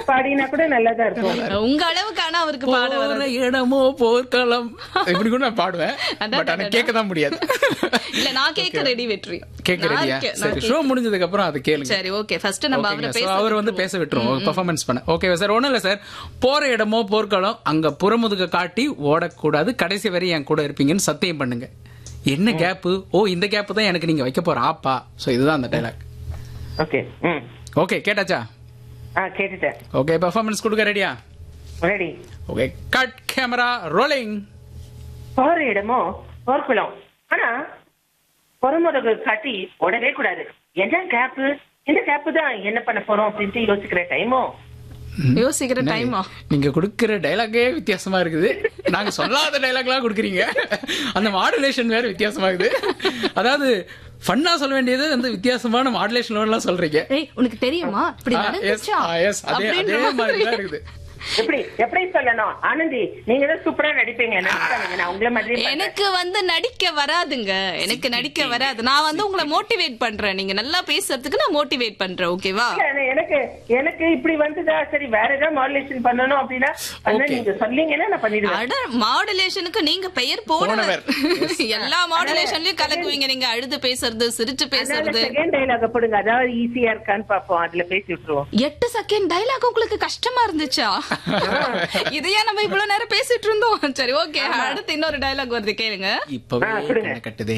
பாடினா கூட நல்லாதான் இருக்கும் உங்க அளவுக்கு ஆனா அவருக்கு பாட போற வராது. இடமோ போர்க்களம் இப்படி கூட நான் பாடுவேன் அதான், பட் ஆனா அதான். கேட்க தான் முடியாது இல்ல நான் கேட்க ரெடி வெற்றி கேட்க நான் ரெடியா இருக்கேன், நான் சரி ஷோ முடிஞ்சதுக்கு அப்புறம் அதை கேளுங்க கேட்க- சரி ஓகே ஃபர்ஸ்ட் நம்ம ஓகேங்களா? அவரை So, பேச அவர் வந்து பேச விட்டுருவோம் பெர்ஃபார்மன்ஸ் பண்ண ஓகேவா சார் ஒண்ணும் இல்ல சார் போற இடமோ போர்க்களம் அங்க புறமுதுக காட்டி ஓடக்கூடாது கடைசி வரை என் கூட இருப்பீங்கன்னு சத்தியம் பண்ணுங்க என்ன கேப் ஓ இந்த கேப் தான் எனக்கு நீங்க வைக்க போற ஆப்பா சோ இதுதான் அந்த டைலாக் ஓகே ம் ஓகே கேட்டாச்சா ஆ கேட்டுட்டேன் ஓகே பெர்ஃபார்மன்ஸ் கொடுக்க ரெடியா ready okay cut camera rolling போற இடமோ போர்க்குளம் ஆனா பொறமுதகு காட்டி ஓடவே கூடாது என்ன கேப்பு இந்த கேப்பு தான் என்ன பண்ண போறோம் அப்படின்ட்டு யோசிக்கிற டைமோ யோசிக்கிற டைமா நீங்க கொடுக்கிற டைலாகே வித்தியாசமா இருக்குது நாங்க சொல்லாத டைலாக்லாம் கொடுக்குறீங்க அந்த மாடுலேஷன் வேற வித்தியாசமா இருக்குது அதாவது ஃபன்னா சொல்ல வேண்டியது வந்து வித்தியாசமான மாடுலேஷன் எல்லாம் சொல்றீங்க ஏய் உனக்கு தெரியுமா இப்படி ஆ, yes, நடந்துச்சா ஆ, yes, அதே அப்படின்ற அதே மாதிரி மாதிரி. தான் இருக்குது எப்படி எப்படி சொல்லணும் ஆனந்தி நீங்க தான் சூப்பரா நடிப்பீங்க நடிப்பாங்க நான் உங்களை மாதிரி பண்றேன். எனக்கு வந்து நடிக்க வராதுங்க எனக்கு நடிக்க வராது நான் வந்து உங்களை மோட்டிவேட் பண்றேன் நீங்க நல்லா பேசுறதுக்கு நான் மோட்டிவேட் பண்றேன் ஓகேவா இல்ல, எனக்கு எனக்கு இப்படி வந்துதா சரி வேற ஏதாவது மாடுலேஷன் பண்ணணும் அப்படின்னா பண்ண Okay. நீங்க சொன்னீங்கன்னா நான் பண்ணிடுவேன் அட மாடுலேஷனுக்கு நீங்க பெயர் போனவர் எல்லா மாடுலேஷன்லயும் கலக்குவீங்க நீங்க அழுது பேசுறது சிரிச்சு பேசுறது செகண்ட் டைலாக் போடுங்க அதாவது ஈஸியா இருக்கான்னு பாப்போம் அதுல பேசி விட்டுருவோம் எட்டு செகண்ட் டைலாக் உங்களுக்கு கஷ்டமா இருந்துச்சா இதையா நம்ம இவ்வளவு நேரம் பேசிட்டு இருந்தோம் சரி ஓகே அடுத்து இன்னொரு டைலாக் வருது கேளுங்க இப்பவே ஆ, கொடுங்க. கண்ணை கட்டுதே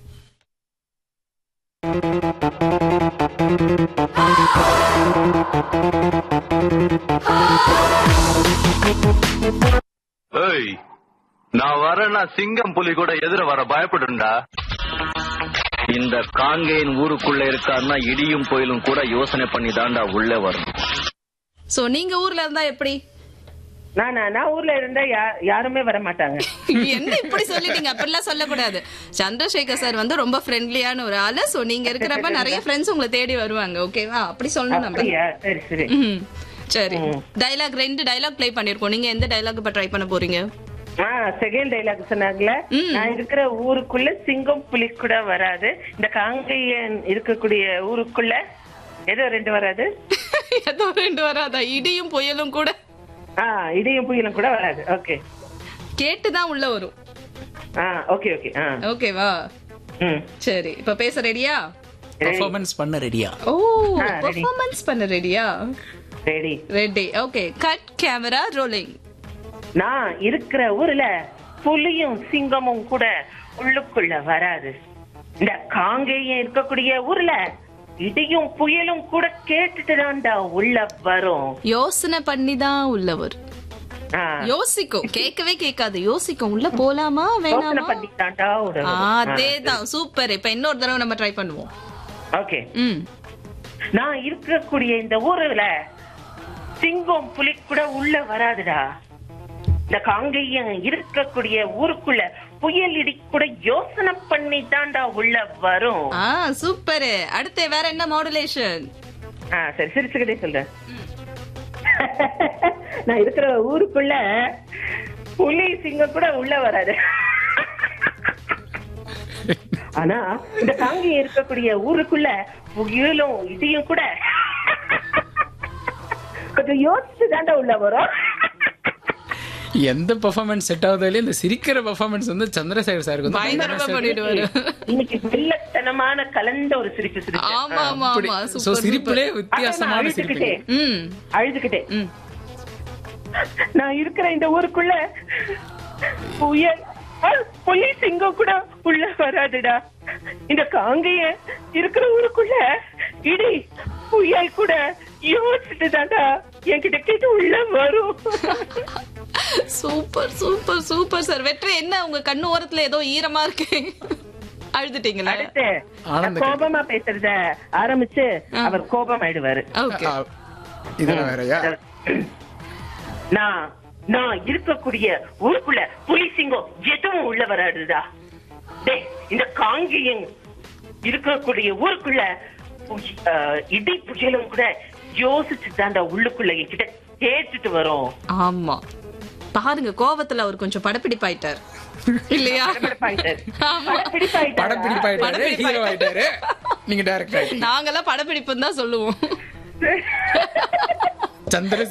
ஏய் நான் வரேன்னா சிங்கம் புலி கூட எதிர வர பயப்படுண்டா இந்த காங்கேயன் ஊருக்குள்ள இருக்காருன்னா இடியும் புயலும் கூட யோசனை பண்ணி தாண்டா உள்ள வரும் சோ நீங்க ஊர்ல இருந்தா எப்படி நான் நான் நான் ஊர்ல இருந்தா யா- யாருமே வர மாட்டாங்க என்ன இப்படி சொல்லிட்டீங்க அப்படிலாம் சொல்லக்கூடாது சந்திரசேகர் சார் வந்து ரொம்ப ஃப்ரெண்ட்லியான ஒரு ஆளு சோ நீங்க இருக்கிறப்ப நிறைய ஃப்ரெண்ட்ஸ் உங்களை தேடி வருவாங்க ஓகேவா அப்படி சொல்லணும் நம்ம அப்படியா சரி சரி ம். சரி டைலாக் ரெண்டு டைலாக் ப்ளே பண்ணிருக்கோம் நீங்க எந்த டைலாக் இப்ப ட்ரை பண்ண போறீங்க ஆ செகண்ட் டைலாக் சொன்னாங்கல்ல நான் இருக்கிற ஊருக்குள்ள சிங்கம் புலி கூட வராது இந்த காங்கையன் இருக்கக்கூடிய ஊருக்குள்ள ஏதோ ரெண்டு வராது ஏதோ ரெண்டு வராதா இடியும் புயலும் கூட ஆ இடியும் புயலும் கூட வராது ஓகே கேட்டுதான் உள்ள வரும் ஆ ஓகே ஓகே ஆ ஓகேவா ம் சரி இப்ப பேச ரெடியா பெர்ஃபார்மன்ஸ் பண்ண ரெடியா ஓ ஆ, ready. பெர்ஃபார்மன்ஸ் பண்ண ரெடியா ready ready okay cut camera rolling நான் இருக்கிற ஊர்ல புலியும் சிங்கமும் கூட உள்ளுக்குள்ள வராது இந்த காங்கேயம் இருக்கக்கூடிய ஊர்ல இடியும் புயலும் கூட கேட்டுட்டு தான்டா உள்ள வரும் யோசனை பண்ணி தான் உள்ள வரும் ஆ, யோசிக்கும் கேட்கவே கேட்காது யோசிக்கும் உள்ள போலாமா யோசனை வேணாமா பண்ணி தான்டா உள்ள ஆ, வரும். அதேதான் சூப்பர் இப்ப இன்னொரு தடவை நம்ம ட்ரை பண்ணுவோம் ஓகே ம் நான் இருக்கக்கூடிய இந்த ஊர்ல சிங்கம் புலி கூட உள்ள வராதுடா இந்த காங்கேயம் இருக்கக்கூடிய ஊருக்குள்ள புயல் இடி கூட யோசனை பண்ணி தான்டா உள்ள வரும் ஆ சூப்பர் அடுத்து வேற என்ன மாடுலேஷன் ஆ சரி சிரிச்சுக்கிட்டே சொல்றேன் நான் இருக்கிற ஊருக்குள்ள புலி சிங்கம் கூட உள்ள வராது ஆனா இந்த காங்கேயம் இருக்கக்கூடிய ஊருக்குள்ள புயலும் இடியும் கூட கொஞ்சம் யோசிச்சு தாண்டா உள்ள வரும் எந்த பெர்ஃபார்மன்ஸ் செட் ஆகுதோ இல்லையோ இந்த சிரிக்கிற பெர்ஃபார்மன்ஸ் வந்து சந்திரசேகர் சாருக்கு வந்து பயங்கரமா பண்ணிடுவாரு இன்னைக்கு வெள்ளத்தனமான கலந்த ஒரு சிரிப்பு சிரிப்பு ஆமா ஆமா அப்படி ஆமா சோ சூப்பர் சிரிப்புலே அதான் நான் வித்தியாசமான அழுதுகிட்டே சிரிப்பு ம் அழுதுகிட்டே ம் நான் இருக்கிற இந்த ஊருக்குள்ள புயல் ஆ, புலி சிங்கம் கூட உள்ள வராதுடா இந்த காங்கைய இருக்கிற ஊருக்குள்ள இடி புயல் கூட யோசிச்சுட்டு தாண்டா என்கிட்ட கேட்டு உள்ள வரும் சூப்பர் சூப்பர் சூப்பர் சார் வெற்றி என்ன உங்க கண்ணு ஓரத்துல ஏதோ ஈரமா இருக்கு அழுதுட்டீங்களா அடுத்து ஆனந்த நான் கோபமா பேசுறத ஆரம்பிச்சு அவர் கோபம் ஆயிடுவாரு ஓகே ஆ, இதெல்லாம் வேறயா நான் நான் இருக்கக்கூடிய ஊருக்குள்ள புலி சிங்கம் எதுவும் உள்ள வராதுடா டேய் இந்த காங்கேயம் இருக்கக்கூடிய ஊருக்குள்ள புய- ஆஹ், இடி புயலும் கூட யோசிச்சு தாண்டா உள்ளுக்குள்ள என்கிட்ட கேட்டுட்டு வரும் ஆமா பாருங்க கோவத்துல அவர் கொஞ்சம் படப்பிடிப்பாயிட்டார் இல்லையா படபடப்பாயிட்டாரு. ஆமா. படப்பிடிப்பாயிட்டாரா? படப்பிடிப்பாயிட்டாரு படப்பிடிப்பாயிட்டாரு. ஹீரோ ஆயிட்டாரு நீங்க டைரக்டர் ஆயிட்டீங்க நாங்கெல்லாம் படப்பிடிப்புன்னு தான் சொல்லுவோம் சந்திர